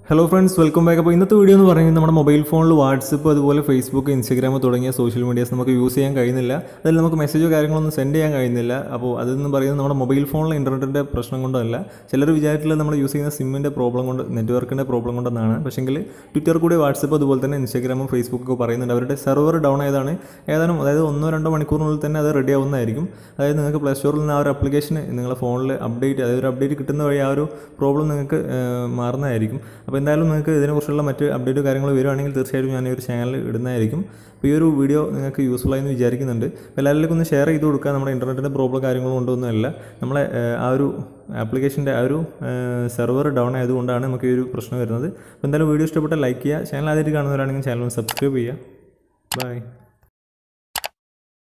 hello friends welcome back അപ്പോൾ ഇന്നത്തെ video എന്ന് പറയുന്നത് നമ്മുടെ മൊബൈൽ ഫോണിൽ വാട്സപ്പ് അതുപോലെ ഫേസ്ബുക്ക് ഇൻസ്റ്റാഗ്രാം തുടങ്ങിയ സോഷ്യൽ മീഡിയാസ് നമുക്ക് യൂസ് ചെയ്യാൻ കഴിയുന്നില്ല അതിൽ നമുക്ക് മെസ്സേജോ കാര്യങ്ങളൊന്നും സെൻഡ് ചെയ്യാൻ കഴിയുന്നില്ല അപ്പോൾ അതെന്ന് പറയുന്നത് നമ്മുടെ മൊബൈൽ ഫോണിലെ ഇൻ്റർനെറ്റിൻ്റെ പ്രശ്നം കൊണ്ടല്ല ചിലർ വിചാരിച്ചിട്ടുള്ളത് നമ്മൾ യൂസ് ചെയ്യുന്ന സിമ്മിൻ്റെ പ്രോബ്ലം കൊണ്ട് നെറ്റ്വർക്കിൻ്റെ പ്രോബ്ലം കൊണ്ടെന്നാണ് പക്ഷേങ്കിൽ ട്വിറ്റർ കൂടി വാട്സപ്പ് അതുപോലെ തന്നെ ഇൻസ്റ്റാഗ്രാമും ഫേസ്ബുക്കൊക്കെ പറയുന്നുണ്ട് അവരുടെ സെർവർ ഡൗൺ ആയതാണ് ഏതാനും അതായത് ഒന്നോ രണ്ടോ മണിക്കൂറിനുള്ളിൽ തന്നെ അത് റെഡി ആവുന്നതായിരിക്കും അതായത് നിങ്ങൾക്ക് പ്ലേ സ്റ്റോറിൽ നിന്ന് ആ ഒരു അപ്ലിക്കേഷൻ നിങ്ങളുടെ ഫോണിൽ അപ്ഡേറ്റ് അതായത് ഒരു അപ്ഡേറ്റ് കിട്ടുന്ന വഴി ആ ഒരു പ്രോബ്ലം നിങ്ങൾക്ക് ഏഹ്, മാറുന്നതായിരിക്കും അപ്പോൾ എന്തായാലും നിങ്ങൾക്ക് ഇതിനെക്കുറിച്ചുള്ള മറ്റ് അപ്ഡേറ്റ് കാര്യങ്ങൾ വരുവാണെങ്കിൽ തീർച്ചയായിട്ടും ഞാൻ ഈ ഒരു ചാനൽ ഇടുന്നതായിരിക്കും അപ്പോൾ ഈ ഒരു വീഡിയോ നിങ്ങൾക്ക് യൂസ്ഫുൾ ആയി എന്ന് വിചാരിക്കുന്നുണ്ട് അപ്പോൾ എല്ലാവരിലേക്കും ഒന്ന് ഷെയർ ചെയ്ത് കൊടുക്കുക നമ്മുടെ ഇൻ്റർനെറ്റിൻ്റെ പ്രോബ്ലം കാര്യങ്ങളും കൊണ്ടൊന്നുമല്ല നമ്മളെ ഏഹ്, ആ ഒരു ആപ്ലിക്കേഷൻ്റെ ആ ഒരു സെർവർ ഡൗൺ ആയതുകൊണ്ടാണ് നമുക്ക് ഈ ഒരു പ്രശ്നം വരുന്നത് അപ്പോൾ എന്തായാലും വീഡിയോ ഇഷ്ടപ്പെട്ടാൽ ലൈക്ക് ചെയ്യുക ചാനൽ ആദ്യമായിട്ട് കാണുന്നവരാണെങ്കിൽ ചാനൽ ഒന്ന് സബ്സ്ക്രൈബ് ചെയ്യുക ബൈ